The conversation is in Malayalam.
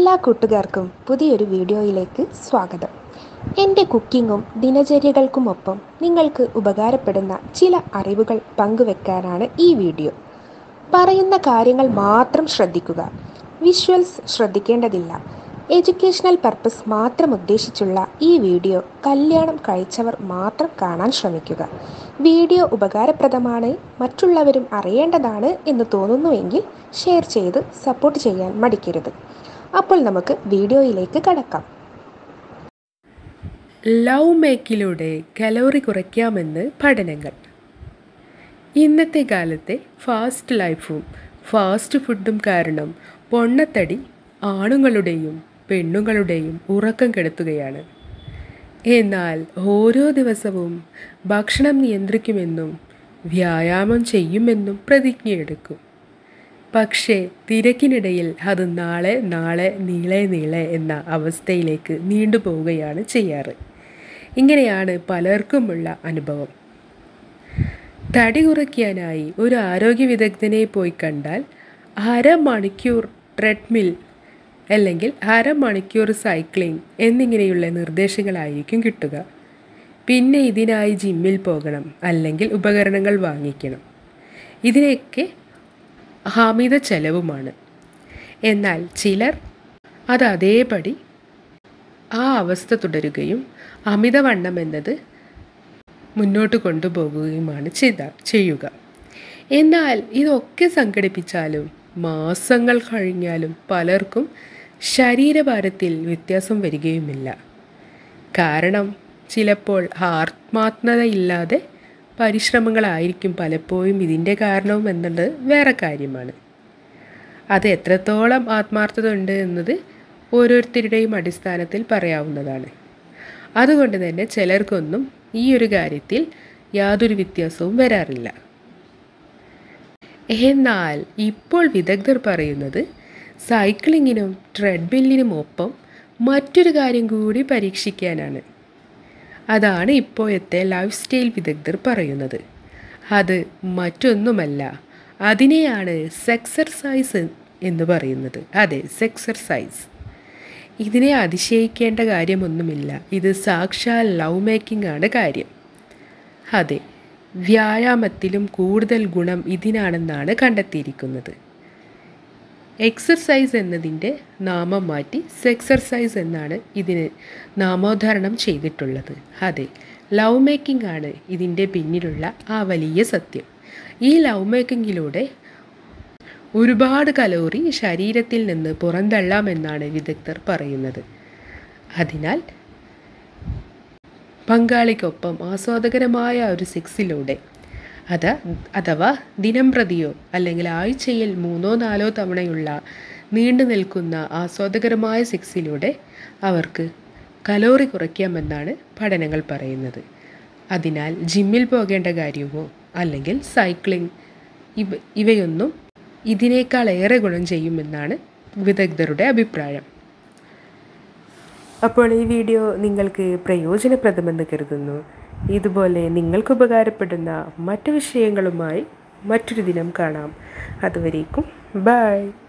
എല്ലാ കൂട്ടുകാർക്കും പുതിയൊരു വീഡിയോയിലേക്ക് സ്വാഗതം എൻ്റെ കുക്കിങ്ങും ദിനചര്യകൾക്കുമൊപ്പം നിങ്ങൾക്ക് ഉപകാരപ്പെടുന്ന ചില അറിവുകൾ പങ്കുവെക്കാനാണ് ഈ വീഡിയോ പറയുന്ന കാര്യങ്ങൾ മാത്രം ശ്രദ്ധിക്കുക വിഷ്വൽസ് ശ്രദ്ധിക്കേണ്ടതില്ല എഡ്യൂക്കേഷണൽ പർപ്പസ് മാത്രം ഉദ്ദേശിച്ചുള്ള ഈ വീഡിയോ കല്യാണം കഴിച്ചവർ മാത്രം കാണാൻ ശ്രമിക്കുക വീഡിയോ ഉപകാരപ്രദമാണ് മറ്റുള്ളവരും അറിയേണ്ടതാണ് എന്ന് തോന്നുന്നുവെങ്കിൽ ഷെയർ ചെയ്ത് സപ്പോർട്ട് ചെയ്യാൻ മടിക്കരുത് അപ്പോൾ നമുക്ക് വീഡിയോയിലേക്ക് കടക്കാം ലവ് മേക്കിലൂടെ കലോറി കുറയ്ക്കാമെന്ന് പഠനങ്ങൾ ഇന്നത്തെ കാലത്തെ ഫാസ്റ്റ് ലൈഫും ഫാസ്റ്റ് ഫുഡും കാരണം പൊണ്ണത്തടി ആണുങ്ങളുടെയും പെണ്ണുങ്ങളുടെയും ഉറക്കം കെടുത്തുകയാണ് എന്നാൽ ഓരോ ദിവസവും ഭക്ഷണം നിയന്ത്രിക്കുമെന്നും വ്യായാമം ചെയ്യുമെന്നും പ്രതിജ്ഞയെടുക്കും പക്ഷേ തിരക്കിനിടയിൽ അത് നാളെ നാളെ നീളെ നീളെ എന്ന അവസ്ഥയിലേക്ക് നീണ്ടുപോവുകയാണ് ചെയ്യാറ് ഇങ്ങനെയാണ് പലർക്കുമുള്ള അനുഭവം തടി കുറയ്ക്കാനായി ഒരു ആരോഗ്യ വിദഗ്ധനെ പോയി കണ്ടാൽ അരമണിക്കൂർ ട്രെഡ്മിൽ അല്ലെങ്കിൽ അരമണിക്കൂർ സൈക്ലിംഗ് എന്നിങ്ങനെയുള്ള നിർദ്ദേശങ്ങളായിരിക്കും കിട്ടുക പിന്നെ ഇതിനായി ജിമ്മിൽ പോകണം അല്ലെങ്കിൽ ഉപകരണങ്ങൾ വാങ്ങിക്കണം ഇതിനൊക്കെ അമിത ചെലവുമാണ് എന്നാൽ ചിലർ അത് അതേപടി ആ അവസ്ഥ തുടരുകയും അമിതവണ്ണം എന്നത് മുന്നോട്ട് കൊണ്ടുപോകുകയുമാണ് ചെയ്ത ചെയ്യുക എന്നാൽ ഇതൊക്കെ സംഘടിപ്പിച്ചാലും മാസങ്ങൾ കഴിഞ്ഞാലും പലർക്കും ശരീരഭാരത്തിൽ വ്യത്യാസം വരികയുമില്ല കാരണം ചിലപ്പോൾ ആത്മാത്മതയില്ലാതെ പരിശ്രമങ്ങളായിരിക്കും പലപ്പോഴും ഇതിൻ്റെ കാരണവും എന്നത് വേറെ കാര്യമാണ് അത് എത്രത്തോളം ആത്മാർത്ഥത ഉണ്ട് എന്നത് ഓരോരുത്തരുടെയും അടിസ്ഥാനത്തിൽ പറയാവുന്നതാണ് അതുകൊണ്ട് തന്നെ ചിലർക്കൊന്നും ഈ ഒരു കാര്യത്തിൽ യാതൊരു വ്യത്യാസവും വരാറില്ല എന്നാൽ ഇപ്പോൾ വിദഗ്ധർ പറയുന്നത് സൈക്ലിങ്ങിനും ട്രെഡ്മില്ലിനും ഒപ്പം മറ്റൊരു കാര്യം കൂടി പരീക്ഷിക്കാനാണ് അതാണ് ഇപ്പോഴത്തെ ലൈഫ് സ്റ്റൈൽ വിദഗ്ധർ പറയുന്നത് അത് മറ്റൊന്നുമല്ല അതിനെയാണ് സെക്സർസൈസ് എന്ന് പറയുന്നത് അതെ സെക്സർസൈസ് ഇതിനെ അതിശയിക്കേണ്ട കാര്യമൊന്നുമില്ല ഇത് സാക്ഷാൽ ലവ് മേക്കിംഗ് ആണ് കാര്യം അതെ വ്യായാമത്തിലും കൂടുതൽ ഗുണം ഇതിനാണെന്നാണ് കണ്ടെത്തിയിരിക്കുന്നത് എക്സർസൈസ് എന്നതിൻ്റെ നാമം മാറ്റി സെക്സർസൈസ് എന്നാണ് ഇതിന് നാമോദ്ധാരണം ചെയ്തിട്ടുള്ളത് അതെ ലവ് മേക്കിംഗ് ആണ് ഇതിൻ്റെ പിന്നിലുള്ള ആ വലിയ സത്യം ഈ ലവ് മേക്കിങ്ങിലൂടെ ഒരുപാട് കലോറി ശരീരത്തിൽ നിന്ന് പുറന്തള്ളാമെന്നാണ് വിദഗ്ധർ പറയുന്നത് അതിനാൽ പങ്കാളിക്കൊപ്പം ആസ്വാദകരമായ ഒരു സെക്സിലൂടെ അത് അഥവാ ദിനം പ്രതിയോ അല്ലെങ്കിൽ ആഴ്ചയിൽ മൂന്നോ നാലോ തവണയുള്ള നീണ്ടു നിൽക്കുന്ന ആസ്വാദകരമായ സെക്സിലൂടെ അവർക്ക് കലോറി കുറയ്ക്കാമെന്നാണ് പഠനങ്ങൾ പറയുന്നത് അതിനാൽ ജിമ്മിൽ പോകേണ്ട കാര്യമോ അല്ലെങ്കിൽ സൈക്ലിംഗ് ഇവ ഇവയൊന്നും ഇതിനേക്കാൾ ഏറെ ഗുണം ചെയ്യുമെന്നാണ് വിദഗ്ധരുടെ അഭിപ്രായം അപ്പോൾ ഈ വീഡിയോ നിങ്ങൾക്ക് പ്രയോജനപ്രദമെന്ന് കരുതുന്നു ഇതുപോലെ നിങ്ങൾക്ക് ഉപകാരപ്പെടുന്ന മറ്റു വിഷയങ്ങളുമായി മറ്റൊരു ദിനം കാണാം അതുവരേക്കും ബൈ